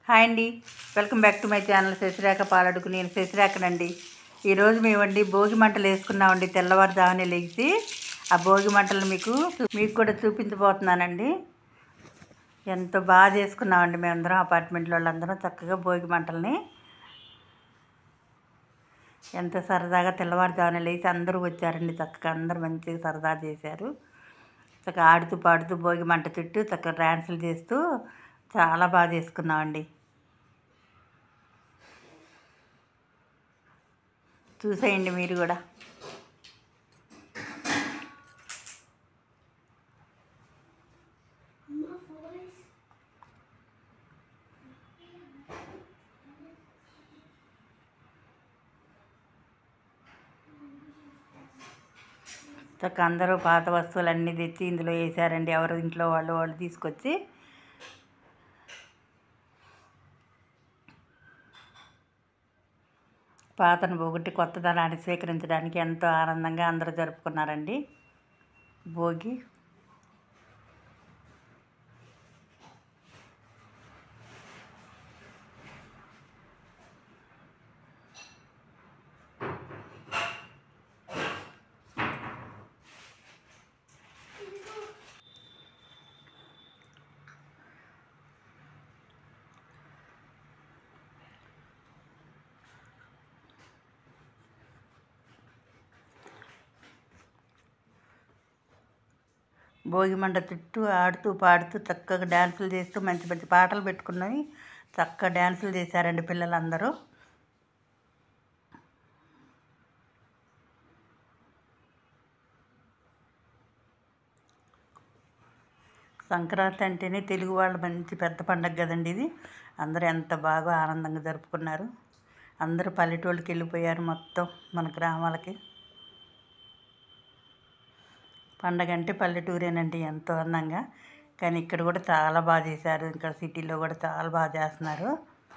hi అండి welcome back to my channel Shashirekha Paladugu నేను శశిరేఖనండి ఈరోజు మేమండి భోగి మంటలు వేసుకున్నామండి తెల్లవారుజామునే లేచి ఆ భోగి మంటలు మీకు మీకు కూడా చూపించబోతున్నానండి ఎంతో బాగా చేసుకున్నామండి మేమందరం అపార్ట్మెంట్లో వాళ్ళందరం చక్కగా భోగి మంటల్ని ఎంత సరదాగా తెల్లవారుజామున లేచి అందరూ వచ్చారండి చక్కగా అందరూ మంచిగా సరదా చేశారు చక్కగా ఆడుతూ పాడుతూ భోగి మంట చుట్టూ చక్కగా డ్యాన్సులు చేస్తూ చాలా బాగా చేసుకున్నామండి చూసేయండి మీరు కూడా చక్క అందరూ పాత వస్తువులు అన్నీ తెచ్చి ఇందులో వేసారండి ఎవరు ఇంట్లో వాళ్ళు వాళ్ళు తీసుకొచ్చి పాతను పోగొట్టి కొత్తదనాన్ని స్వీకరించడానికి ఎంతో ఆనందంగా అందరూ జరుపుకున్నారండి భోగి భోగి మంట చుట్టూ ఆడుతూ పాడుతూ చక్కగా డ్యాన్సులు చేస్తూ మంచి మంచి పాటలు పెట్టుకున్నాయి చక్కగా డ్యాన్సులు చేశారండి పిల్లలందరూ సంక్రాంతి అంటేనే తెలుగు వాళ్ళ మంచి పెద్ద పండగ కదండి ఇది అందరూ ఎంత బాగా ఆనందంగా జరుపుకున్నారు అందరూ పల్లెటూళ్ళకి వెళ్ళిపోయారు మొత్తం మన గ్రామాలకి పండగ అంటే పల్లెటూరేనండి ఎంతో అందంగా కానీ ఇక్కడ కూడా చాలా బాగా చేశారు ఇక్కడ సిటీలో కూడా చాలా బాగా చేస్తున్నారు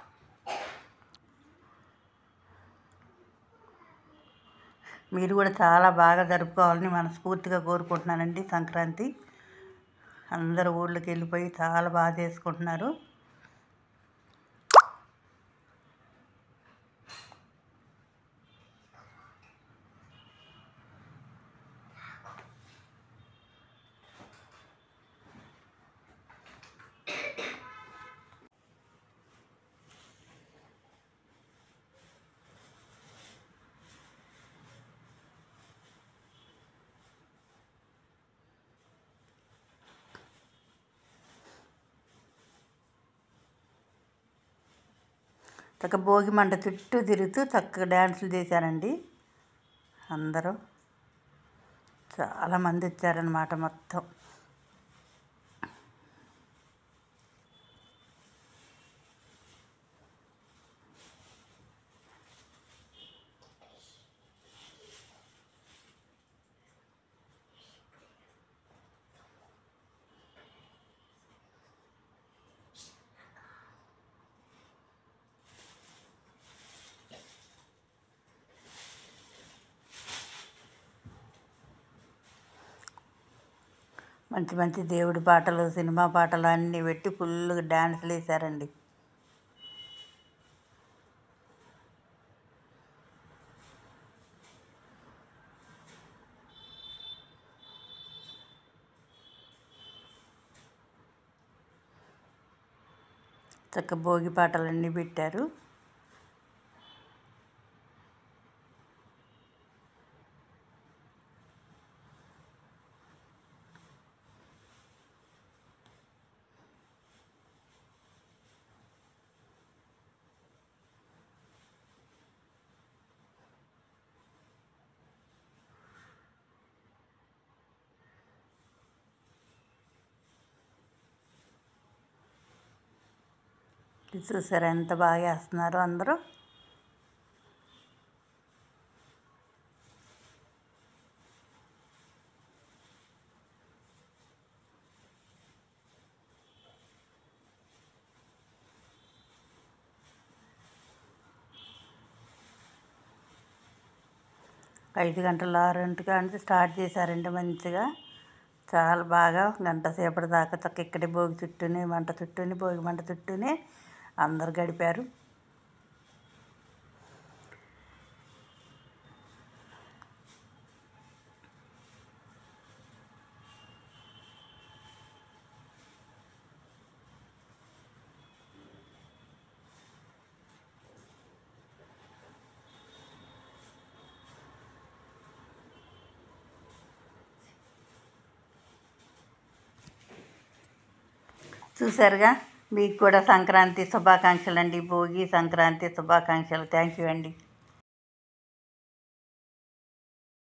మీరు కూడా చాలా బాగా జరుపుకోవాలని మనస్ఫూర్తిగా కోరుకుంటున్నానండి సంక్రాంతి అందరు ఊళ్ళకి వెళ్ళిపోయి చాలా బాగా చేసుకుంటున్నారు చక్క భోగి మంట చుట్టూ తిరుగుతూ చక్కగా డ్యాన్సులు చేశారండి అందరూ చాలామంది వచ్చారనమాట మొత్తం మంచి మంచి దేవుడి పాటలు సినిమా పాటలు అన్నీ పెట్టి ఫుల్గా డ్యాన్సులు వేశారండి చక్క భోగి పాటలన్నీ పెట్టారు ఇది చూసారా ఎంత బాగా వేస్తున్నారు అందరూ ఐదు గంటల ఆరింటి నుంచి స్టార్ట్ చేశారండి మంచిగా చాలా బాగా గంట సేపటి దాకా చక్క ఇక్కడే భోగి చుట్టూనే మంట చుట్టూనే భోగి మంట చుట్టూనే అందరు గడిపారు చూసారుగా మీకు కూడా సంక్రాంతి శుభాకాంక్షలు అండి భోగి సంక్రాంతి శుభాకాంక్షలు థ్యాంక్ యూ అండి